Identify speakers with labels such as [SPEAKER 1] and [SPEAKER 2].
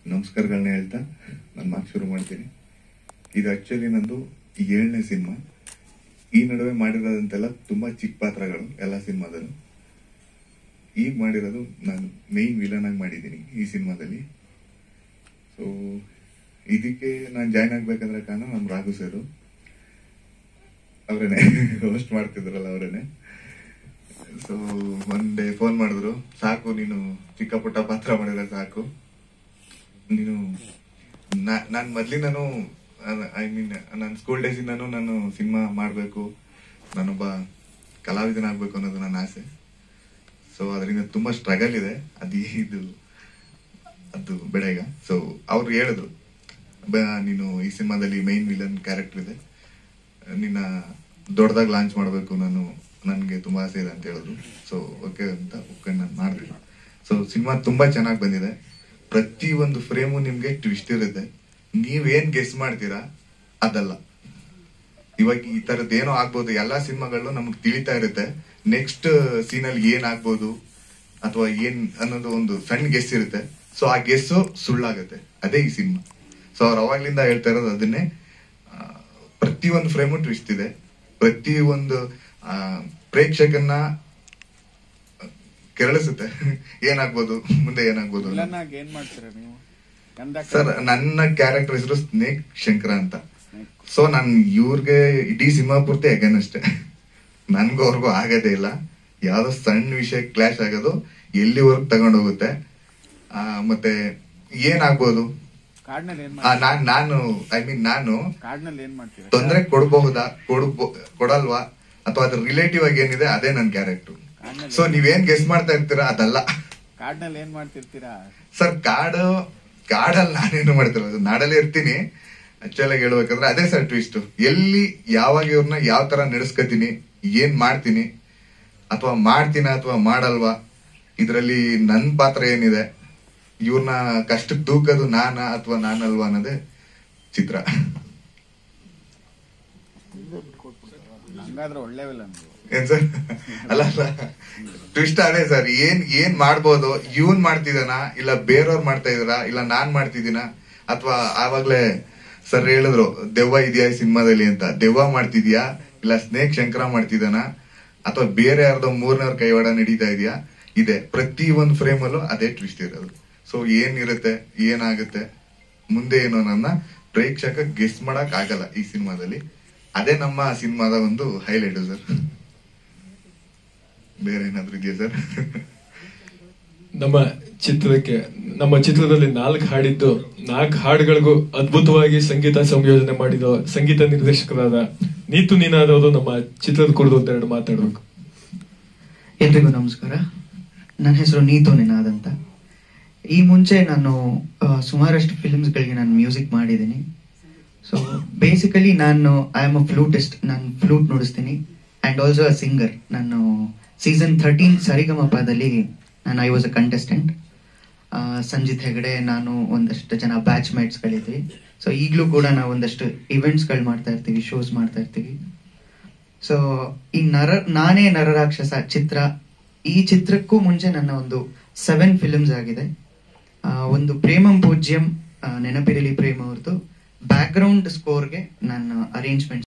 [SPEAKER 1] ನಮಸ್ಕಾರಗಳನ್ನ ಹೇಳ್ತಾ ನಾನು ಮಾತು ಶುರು ಮಾಡ್ತೀನಿ ಇದು ಆಕ್ಚುಲಿ ನಂದು ಏಳನೇ ಸಿನಿಮಾ ಈ ನಡುವೆ ಮಾಡಿರೋದಂತೆಲ್ಲ ತುಂಬಾ ಚಿಕ್ಕ ಪಾತ್ರಗಳು ಎಲ್ಲ ಸಿನಿಮಾದಲ್ಲೂ ಈಗ ಮಾಡಿರೋದು ನಾನು ಮೇನ್ ವಿಲನ್ ಆಗಿ ಮಾಡಿದ್ದೀನಿ ಈ ಸಿನಿಮಾದಲ್ಲಿ ಸೊ ಇದಕ್ಕೆ ನಾನು ಜಾಯ್ನ್ ಆಗ್ಬೇಕಂದ್ರೆ ಕಾರಣ ನಮ್ಮ ರಾಘು ಸರ್ ಅವರೇನೆ ಹೋಸ್ಟ್ ಮಾಡ್ತಿದ್ರಲ್ಲ ಅವರೇನೆ ಸೊ ಒನ್ ಡೇ ಫೋನ್ ಮಾಡಿದ್ರು ಸಾಕು ನೀನು ಚಿಕ್ಕ ಪುಟ್ಟ ಪಾತ್ರ ಮಾಡಿದ್ರೆ ಸಾಕು ನೀನು ನಾನು ಮೊದ್ಲಿಂದನೂ ಐ ಮೀನ್ ನನ್ನ ಸ್ಕೂಲ್ ಡೇಸಿಂದನೂ ನಾನು ಸಿನಿಮಾ ಮಾಡಬೇಕು ನಾನೊಬ್ಬ ಕಲಾವಿದನಾಗಬೇಕು ಅನ್ನೋದು ನನ್ನ ಆಸೆ ಸೊ ಅದರಿಂದ ತುಂಬಾ ಸ್ಟ್ರಗಲ್ ಇದೆ ಅದು ಇದು ಅದು ಬೇಡ ಈಗ ಸೊ ಅವ್ರು ಹೇಳಿದ್ರು ಬ- ನೀನು ಈ ಸಿನಿಮಾದಲ್ಲಿ ಮೈನ್ ವಿಲನ್ ಕ್ಯಾರೆಕ್ಟರ್ ಇದೆ ನಿನ್ನ ದೊಡ್ಡದಾಗಿ ಲಾಂಚ್ ಮಾಡಬೇಕು ನಾನು ನನಗೆ ತುಂಬಾ ಆಸೆ ಇದೆ ಅಂತ ಹೇಳಿದ್ರು ಸೊ ಓಕೆ ಅಂತ ಒಪ್ಕೊಂಡು ನಾನು ಮಾಡಿದೆ ಸೊ ಸಿನಿಮಾ ತುಂಬಾ ಚೆನ್ನಾಗಿ ಬಂದಿದೆ ಪ್ರತಿ ಒಂದು ಫ್ರೇಮು ನಿಮ್ಗೆ ಟ್ವಿಸ್ಟ್ ಇರುತ್ತೆ ನೀವೇನ್ ಗೆಸ್ ಮಾಡ್ತೀರಾ ಅದಲ್ಲ ಇವಾಗ ಈ ತರದ್ ಏನೋ ಆಗ್ಬೋದು ಎಲ್ಲಾ ಸಿನಿಮಾಗಳು ನಮ್ಗೆ ತಿಳಿತಾ ಇರುತ್ತೆ ನೆಕ್ಸ್ಟ್ ಸೀನಲ್ಲಿ ಏನ್ ಆಗ್ಬೋದು ಅಥವಾ ಏನ್ ಅನ್ನೋದು ಒಂದು ಸಣ್ಣ ಗೆಸ್ ಇರುತ್ತೆ ಸೊ ಆ ಗೆಸ್ಸು ಸುಳ್ಳಾಗತ್ತೆ ಅದೇ ಈ ಸಿನಿಮಾ ಸೊ ಅವ್ರು ಅವಾಗ್ಲಿಂದ ಹೇಳ್ತಾ ಇರೋದು ಅದನ್ನೇ ಆ, ಪ್ರತಿಯೊಂದು ಫ್ರೇಮು ಟ್ವಿಸ್ಟ್ ಇದೆ ಪ್ರತಿ ಒಂದು ಆ, ಪ್ರೇಕ್ಷಕನ್ನ ಕೆರಳಿಸುತ್ತೆ ಏನಾಗ್ಬೋದು ಮುಂದೆ ಏನಾಗ್ಬೋದು ಅನ್ನೋದು.
[SPEAKER 2] ವಿಲನ್ ಆಗಿ ಏನ್ ಮಾಡ್ತೀರಾ ನೀವು ಗಂಧ
[SPEAKER 1] ಸರ್ ನನ್ನ ಕ್ಯಾರೆಕ್ಟರ್ ಹೆಸರು ಸ್ನೇಕ್ ಶಂಕರ ಅಂತ ಸೊ ನಾನ್ ಇವ್ರಿಗೆ ಇಡೀ ಸಿನಿಮಾ ಪೂರ್ತಿ ಅಗೇನ್ ಅಷ್ಟೇ ನನ್ಗೂ ಅವ್ರಿಗೂ ಆಗದೇ ಇಲ್ಲ ಯಾವ್ದೋ ಸಣ್ಣ ವಿಷಯ ಕ್ಲಾಶ್ ಆಗೋದು ಎಲ್ಲಿವರೆಗೂ ತಗೊಂಡೋಗುತ್ತೆ ಆ, ಮತ್ತೆ ಏನಾಗ್ಬೋದು
[SPEAKER 2] ಕಾಡ್ನಲ್ಲಿ ಏನ್
[SPEAKER 1] ಆ,
[SPEAKER 2] ಮಾಡ್ತೀರಾ
[SPEAKER 1] ನಾನ್ ನಾನು ಐ ಮೀನ್ ನಾನು
[SPEAKER 2] ಕಾಡ್ನಲ್ಲಿ ಏನ್ ಮಾಡ್ತೀರಾ
[SPEAKER 1] ತೊಂದ್ರೆ ಕೊಡಬಹುದಾ ಕೊಡ್ಬೋ ಕೊಡಲ್ವಾ ಅಥವಾ ಅದ್ರ ರಿಲೇಟಿವ್ ಆಗಿ ಏನಿದೆ ಅದೇ ನನ್ನ ಕ್ಯಾರೆಕ್ಟರ್
[SPEAKER 2] ಕಾಡ್ನಲ್ಲಿ
[SPEAKER 1] ಸೊ ನೀವೇನ್ ಗೆಸ್ ಮಾಡ್ತಾ ಇರ್ತೀರಾ ಅದಲ್ಲ
[SPEAKER 2] ಕಾಡ್ನಲ್ಲಿ ಏನ್ ಮಾಡ್ತಿರ್ತೀರಾ
[SPEAKER 1] ಸರ್ ಕಾಡು ಕಾಡಲ್ಲಿ ನಾನೇನು ಮಾಡ್ತಿರೋದು ನಾಡಲ್ಲೇ ಇರ್ತೀನಿ ಆಕ್ಚುಲ್ ಆಗಿ ಹೇಳ್ಬೇಕಂದ್ರೆ ಅದೇ ಸರ್ ಟ್ವಿಸ್ಟ್ ಎಲ್ಲಿ ಯಾವಾಗ ಇವ್ರನ್ನ ಯಾವ ತರ ನಡೆಸ್ಕತೀನಿ ಏನ್ ಮಾಡ್ತೀನಿ ಅಥವಾ ಮಾಡ್ತೀನ ಅಥವಾ ಮಾಡಲ್ವಾ ಇದರಲ್ಲಿ ನನ್ ಪಾತ್ರ ಏನಿದೆ ಇವ್ರನ್ನ ಕಷ್ಟಕ್ಕೆ ದೂಕೋದು ನಾನ ಅಥವಾ ನಾನಲ್ವಾ ಅನ್ನೋದೇ ಚಿತ್ರ
[SPEAKER 2] ಹಂಗಾದ್ರೆ ಒಳ್ಳೆ ವಿಲನ್
[SPEAKER 1] ಏನ್ ಸರ್ ಅಲ್ಲ ಅಲ್ಲ ಟ್ವಿಸ್ಟ್ ಅದೇ ಸರ್ ಏನ್ ಏನ್ ಮಾಡ್ಬೋದು ಇವನ್ ಮಾಡ್ತಿದಾನ ಇಲ್ಲ ಬೇರೆಯವ್ರು ಮಾಡ್ತಾ ಇದಾರ ಇಲ್ಲ ನಾನ್ ಮಾಡ್ತಿದ್ದೀನ ಅಥವಾ ಆವಾಗ್ಲೇ ಸರ್ ಹೇಳಿದ್ರು ದೆವ್ವ ಇದೆಯಾ ಈ ಸಿನಿಮಾದಲ್ಲಿ ಅಂತ ದೆವ್ವ ಮಾಡ್ತಿದ್ಯಾ ಇಲ್ಲ ಸ್ನೇಕ್ ಶಂಕರ ಮಾಡ್ತಿದಾನ ಅಥವಾ ಬೇರೆ ಯಾರ್ದೋ ಮೂರನೇವ್ರ ಕೈವಾಡ ನಡೀತಾ ಇದೆಯಾ ಇದೆ ಪ್ರತಿ ಒಂದು ಫ್ರೇಮ್ ಅಲ್ಲೂ ಅದೇ ಟ್ವಿಸ್ಟ್ ಇರೋದು ಸೊ ಏನಿರುತ್ತೆ ಏನಾಗುತ್ತೆ ಮುಂದೆ ಏನು ನನ್ನ ಪ್ರೇಕ್ಷಕ ಗೆಸ್ ಮಾಡಕ್ ಆಗಲ್ಲ ಈ ಸಿನಿಮಾದಲ್ಲಿ ಅದೇ ನಮ್ಮ ಸಿನಿಮಾದ ಒಂದು ಹೈಲೈಟ್ ಸರ್ ಬೇರೆ ಏನಾದ್ರು ಇದೆಯಾ ಸರ್
[SPEAKER 3] ನಮ್ಮ ಚಿತ್ರಕ್ಕೆ ನಮ್ಮ ಚಿತ್ರದಲ್ಲಿ ನಾಲ್ಕು ಹಾಡಿದ್ದು ನಾಲ್ಕು ಹಾಡುಗಳಿಗೂ ಅದ್ಭುತವಾಗಿ ಸಂಗೀತ ಸಂಯೋಜನೆ ಮಾಡಿದ ಸಂಗೀತ ನಿರ್ದೇಶಕರಾದ ನೀತು ನೀನಾದವರು ನಮ್ಮ ಚಿತ್ರದ ಕುರಿತು ಒಂದೆರಡು ಮಾತಾಡ್ಬೇಕು
[SPEAKER 4] ಎಲ್ರಿಗೂ ನಮಸ್ಕಾರ ನನ್ನ ಹೆಸರು ನೀತು ನಿನಾದ್ ಅಂತ ಈ ಮುಂಚೆ ನಾನು ಆ, ಸುಮಾರಷ್ಟು ಫಿಲ್ಮ್ಸ್ಗಳಿಗೆ ನಾನು ಮ್ಯೂಸಿಕ್ ಮಾಡಿದ್ದೀನಿ ಸೊ ಬೇಸಿಕಲಿ ನಾನು ಐ ಆಮ್ ಅ ಫ್ಲೂಟಿಸ್ಟ್ ನಾನು ಫ್ಲೂಟ್ ನುಡಿಸ್ತೀನಿ ಆ್ಯಂಡ್ ಆಲ್ಸೋ ಅ ಸಿಂಗರ್ ನಾನು ಸೀಸನ್ ಥರ್ಟೀನ್ ಸರಿಗಮಪದಲ್ಲಿ ನಾನು I was a contestant Sanjith Hegde ನಾನು ಒಂದಷ್ಟು ಜನ ಬ್ಯಾಚ್ ಮೇಟ್ಸ್ಗಳಿದ್ವಿ ಸೊ ಈಗಲೂ ಕೂಡ ನಾವು ಒಂದಷ್ಟು ಇವೆಂಟ್ಸ್ಗಳು ಮಾಡ್ತಾ ಇರ್ತೀವಿ ಶೋಸ್ ಮಾಡ್ತಾ ಇರ್ತೀವಿ ಸೊ ಈ ನರ ನಾನೇ ನರರಾಕ್ಷಸ ಚಿತ್ರ ಈ ಚಿತ್ರಕ್ಕೂ ಮುಂಚೆ ನನ್ನ ಒಂದು ಸೆವೆನ್ ಫಿಲ್ಮ್ಸ್ ಆಗಿದೆ ಆ, ಒಂದು ಪ್ರೇಮಂ ಪೂಜ್ಯಂ ಆ, ನೆನಪಿರಲಿ ಪ್ರೇಮ ಅವ್ರದ್ದು ಬ್ಯಾಕ್ ಗ್ರೌಂಡ್ ಸ್ಕೋರ್ಗೆ ನಾನು ಅರೇಂಜ್ಮೆಂಟ್